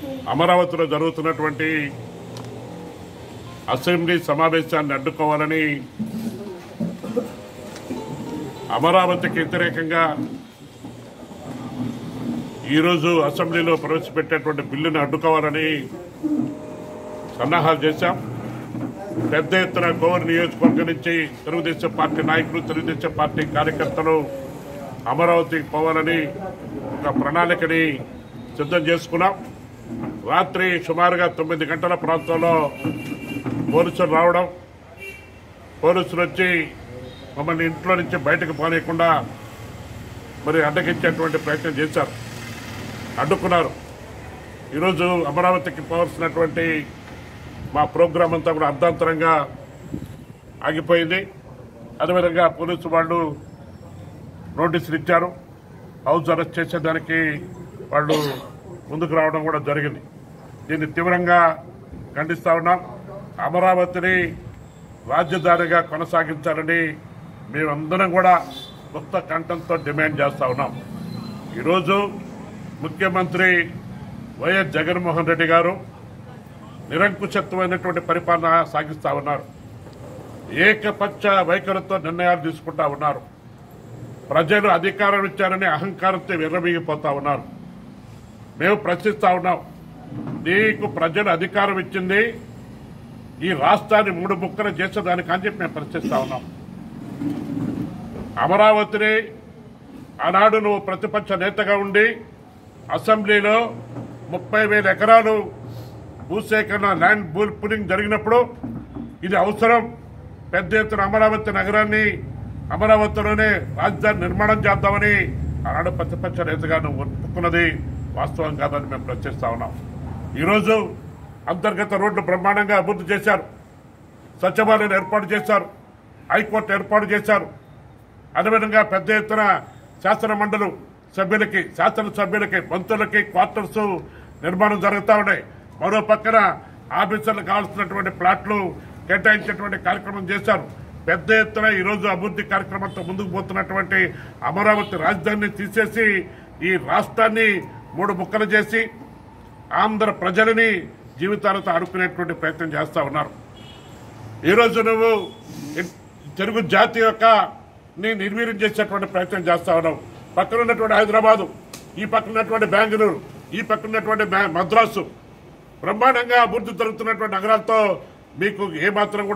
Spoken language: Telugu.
అమరావతిలో జరుగుతున్నటువంటి అసెంబ్లీ సమావేశాన్ని అడ్డుకోవాలని అమరావతికి వ్యతిరేకంగా ఈరోజు అసెంబ్లీలో ప్రవేశపెట్టేటువంటి బిల్లును అడ్డుకోవాలని సన్నాహాలు చేశాం పెద్ద ఎత్తున కోవూరు నియోజకవర్గం నుంచి తెలుగుదేశం పార్టీ నాయకులు తెలుగుదేశం పార్టీ కార్యకర్తలు అమరావతికి పోవాలని ఒక ప్రణాళికని సిద్ధం చేసుకున్నాం రాత్రి సుమారుగా తొమ్మిది గంటల ప్రాంతంలో పోలీసులు రావడం పోలీసులు వచ్చి మమ్మల్ని ఇంట్లో నుంచి బయటకు పోనీయకుండా మరి అడ్డగించేటువంటి ప్రయత్నం చేశారు అడ్డుకున్నారు ఈరోజు అమరావతికి పోవాల్సినటువంటి మా ప్రోగ్రాం అంతా కూడా అర్ధాంతరంగా ఆగిపోయింది అదేవిధంగా పోలీసు వాళ్ళు నోటీసులు ఇచ్చారు హౌస్ అరెస్ట్ చేసేదానికి వాళ్ళు ముందుకు రావడం కూడా జరిగింది దీన్ని తీవ్రంగా ఖండిస్తా ఉన్నాం అమరావతిని రాజధానిగా కొనసాగించాలని మేమందరం కూడా కొత్త కంఠంతో డిమాండ్ చేస్తా ఉన్నాం ఈరోజు ముఖ్యమంత్రి వైఎస్ జగన్మోహన్ రెడ్డి గారు నిరంకుశత్వమైనటువంటి పరిపాలన సాగిస్తా ఉన్నారు ఏకపక్ష వైఖరితో నిర్ణయాలు తీసుకుంటా ఉన్నారు ప్రజలు అధికారం ఇచ్చారని అహంకారంతో విర్రమీగిపోతా ఉన్నారు మేము ప్రశ్నిస్తా ఉన్నాం నీకు ప్రజలు అధికారం ఇచ్చింది ఈ రాష్ట్రాన్ని మూడు ముక్కలు చేసేదానికి అని చెప్పి మేము ప్రశ్నిస్తా ఉన్నాం అమరావతిని ఆనాడు నువ్వు ప్రతిపక్ష నేతగా ఉండి అసెంబ్లీలో ముప్పై వేల ఎకరాలు భూసేకరణ ల్యాండ్ బూల్ పులింగ్ జరిగినప్పుడు ఇది అవసరం పెద్ద ఎత్తున అమరావతి నగరాన్ని అమరావతిలోనే రాజధాని నిర్మాణం చేద్దామని ఆనాడు ప్రతిపక్ష నేతగా నువ్వు ఒప్పుకున్నది వాస్తవం కాదని మేము ప్రశ్నిస్తా ఉన్నాం ఈరోజు అంతర్గత రోడ్లు బ్రహ్మాండంగా అభివృద్ధి చేశారు సచివాలయం ఏర్పాటు చేశారు హైకోర్టు ఏర్పాటు చేశారు అదేవిధంగా పెద్ద ఎత్తున శాసన మండలి సభ్యులకి శాసనసభ్యులకి మంత్రులకి క్వార్టర్స్ నిర్మాణం జరుగుతూ ఉన్నాయి మరో పక్కన ఆఫీసర్లకు కావాల్సినటువంటి ప్లాట్లు కేటాయించేటువంటి కార్యక్రమం చేశారు పెద్ద ఎత్తున ఈరోజు అభివృద్ధి కార్యక్రమంతో ముందుకు పోతున్నటువంటి అమరావతి రాజధానిని తీసేసి ఈ రాష్ట్రాన్ని మూడు ముక్కలు చేసి ఆంధ్ర ప్రజలని జీవితాలతో ఆడుకునేటువంటి ప్రయత్నం చేస్తా ఉన్నారు ఈరోజు నువ్వు ఇ- తెలుగు జాతి యొక్క ని నిర్వీర్యం చేసేటువంటి ప్రయత్నం చేస్తా ఉన్నావు పక్కన ఉన్నటువంటి హైదరాబాదు ఈ పక్కన ఉన్నటువంటి బెంగళూరు ఈ పక్కన ఉన్నటువంటి మే- మద్రాసు బ్రహ్మాండంగా అభివృద్ధి జరుగుతున్నటువంటి నగరాలతో మీకు ఏమాత్రం కూడా